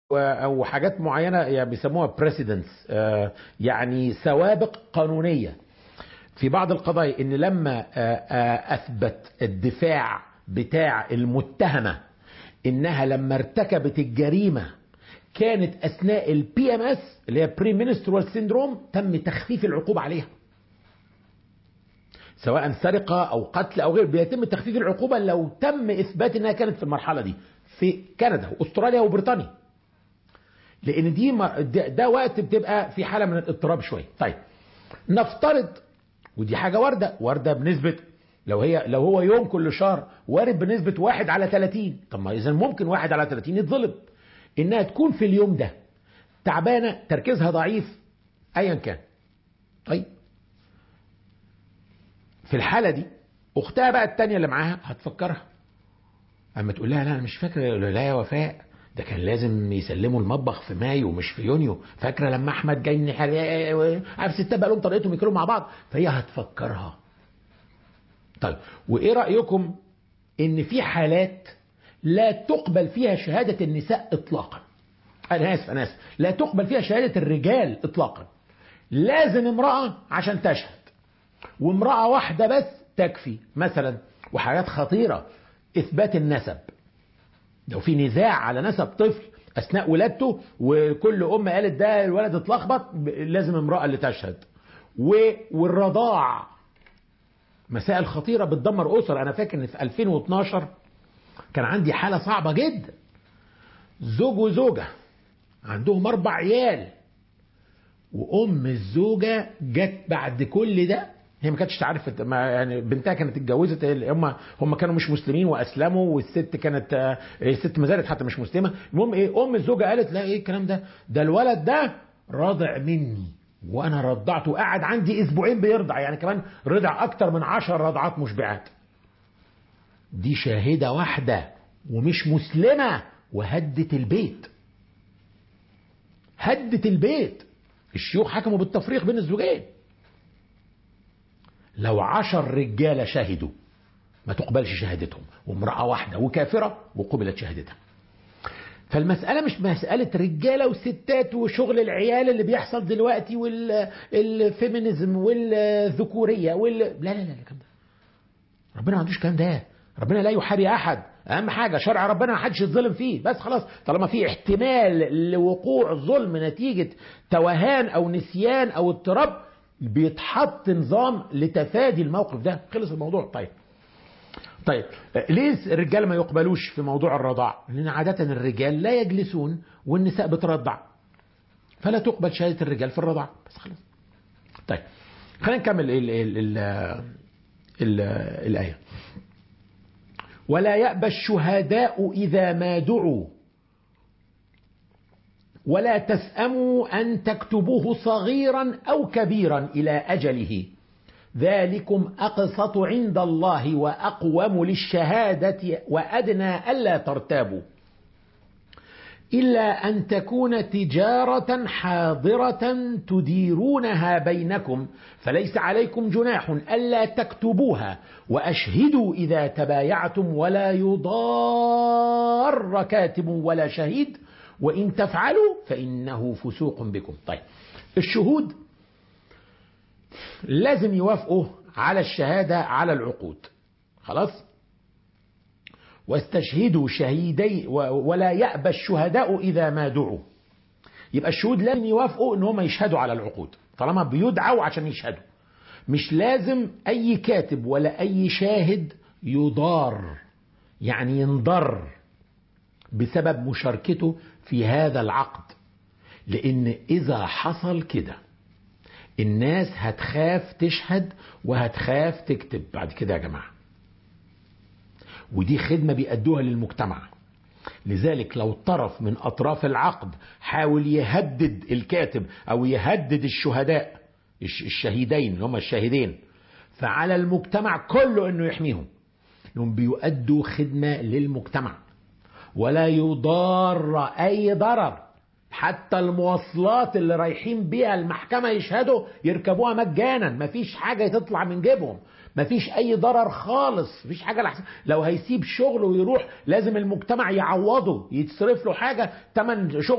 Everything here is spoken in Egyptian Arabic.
او حاجات معينه يعني بيسموها بريسيدنس يعني سوابق قانونيه في بعض القضايا ان لما اثبت الدفاع بتاع المتهمه انها لما ارتكبت الجريمه كانت اثناء البي ام اس اللي هي بري منسترال سيندروم تم تخفيف العقوبه عليها سواء سرقه او قتل او غيره بيتم تخفيف العقوبه لو تم اثبات انها كانت في المرحله دي في كندا واستراليا وبريطانيا لان دي ده وقت بتبقى في حاله من الاضطراب شويه طيب نفترض ودي حاجه وارده وارده بنسبه لو هي لو هو يوم كل شهر وارد بنسبه واحد على 30 طب ما اذا ممكن واحد على 30 يتظلم انها تكون في اليوم ده تعبانه تركيزها ضعيف ايا كان طيب في الحاله دي اختها بقى التانية اللي معاها هتفكرها اما تقول لها لا انا مش فاكره لا يا وفاء ده كان لازم يسلموا المطبخ في مايو مش في يونيو فاكره لما احمد جاي عارف ستات بقى لهم طريقتهم ياكلوا مع بعض فهي هتفكرها طيب وايه رايكم ان في حالات لا تقبل فيها شهاده النساء اطلاقا انا اسف انا اسف لا تقبل فيها شهاده الرجال اطلاقا لازم امراه عشان تشهد وامراه واحده بس تكفي مثلا وحاجات خطيره اثبات النسب لو في نزاع على نسب طفل اثناء ولادته وكل ام قالت ده الولد اتلخبط لازم امراه اللي تشهد والرضاع مسائل خطيره بتدمر اسر انا فاكر ان في 2012 كان عندي حاله صعبه جدا زوج وزوجه عندهم اربع عيال وام الزوجه جت بعد كل ده هي ما كانتش تعرف ما يعني بنتها كانت اتجوزت هم هم كانوا مش مسلمين واسلموا والست كانت الست ما زالت حتى مش مسلمه المهم ايه ام الزوجه قالت لا ايه الكلام ده ده الولد ده رضع مني وانا رضعته قعد عندي اسبوعين بيرضع يعني كمان رضع اكتر من عشر رضعات مشبعات دي شاهده واحده ومش مسلمه وهدت البيت هدت البيت الشيوخ حكموا بالتفريق بين الزوجين لو عشر رجالة شهدوا ما تقبلش شهادتهم وامرأة واحدة وكافرة وقبلت شهادتها فالمسألة مش مسألة رجالة وستات وشغل العيال اللي بيحصل دلوقتي والفيمينيزم والذكورية وال... لا لا لا الكلام ده ربنا ما عندوش الكلام ده ربنا لا يحابي أحد أهم حاجة شرع ربنا ما حدش يتظلم فيه بس خلاص طالما في احتمال لوقوع ظلم نتيجة توهان أو نسيان أو اضطراب بيتحط نظام لتفادي الموقف ده خلص الموضوع طيب طيب ليه الرجال ما يقبلوش في موضوع الرضاع لان عادة الرجال لا يجلسون والنساء بترضع فلا تقبل شهادة الرجال في الرضاع بس خلاص طيب خلينا نكمل ال ال ال ال الآية ولا يأبى الشهداء إذا ما دعوا ولا تسأموا أن تكتبوه صغيرا أو كبيرا إلى أجله ذلكم أقسط عند الله وأقوم للشهادة وأدنى ألا ترتابوا إلا أن تكون تجارة حاضرة تديرونها بينكم فليس عليكم جناح ألا تكتبوها وأشهدوا إذا تبايعتم ولا يضار كاتب ولا شهيد وإن تفعلوا فإنه فسوق بكم طيب الشهود لازم يوافقوا على الشهادة على العقود خلاص واستشهدوا شهيدي ولا يأبى الشهداء إذا ما دعوا يبقى الشهود لازم يوافقوا ان هم يشهدوا على العقود طالما بيدعوا عشان يشهدوا مش لازم اي كاتب ولا اي شاهد يضار يعني ينضر بسبب مشاركته في هذا العقد لان اذا حصل كده الناس هتخاف تشهد وهتخاف تكتب بعد كده يا جماعه ودي خدمه بيأدوها للمجتمع لذلك لو طرف من اطراف العقد حاول يهدد الكاتب او يهدد الشهداء الشهيدين اللي هم الشاهدين فعلى المجتمع كله انه يحميهم انهم بيؤدوا خدمه للمجتمع ولا يضار اي ضرر حتى المواصلات اللي رايحين بيها المحكمة يشهدوا يركبوها مجانا مفيش حاجة تطلع من جيبهم مفيش اي ضرر خالص مفيش حاجة لحسن لو هيسيب شغله ويروح لازم المجتمع يعوضه يتصرف له حاجة تمن شغل